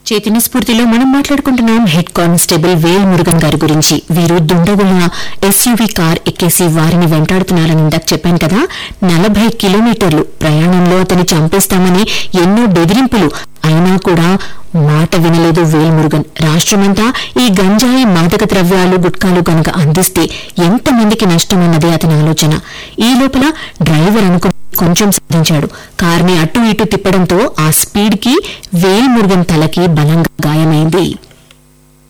చైతన్య స్ఫూర్తిలో మనం మాట్లాడుకుంటున్నాం head constable వేల్ మురుగన్ గారి గురించి వీరు దుండగుల ఎస్యూవీ కార్ ఎక్కేసి వారిని వెంటాడుతున్నారని ఇందాక చెప్పాను కదా నలభై కిలోమీటర్లు ప్రయాణంలో అతని చంపేస్తామని ఎన్నో బెదిరింపులు అయినా కూడా మాట వినలేదు వేల్ మురుగన్ రాష్ట్రమంతా ఈ గంజాయి మాదక ద్రవ్యాలు గుట్కాలు గనుక అందిస్తే ఎంతమందికి నష్టమన్నదే అతని ఆలోచన ఈ లోపల డ్రైవర్ అనుకు కొంచెం సాధించాడు కార్ని అటు ఇటు తిప్పడంతో ఆ స్పీడ్ కి వేల్ మురుగన్ తలకి బలంగా గాయమైంది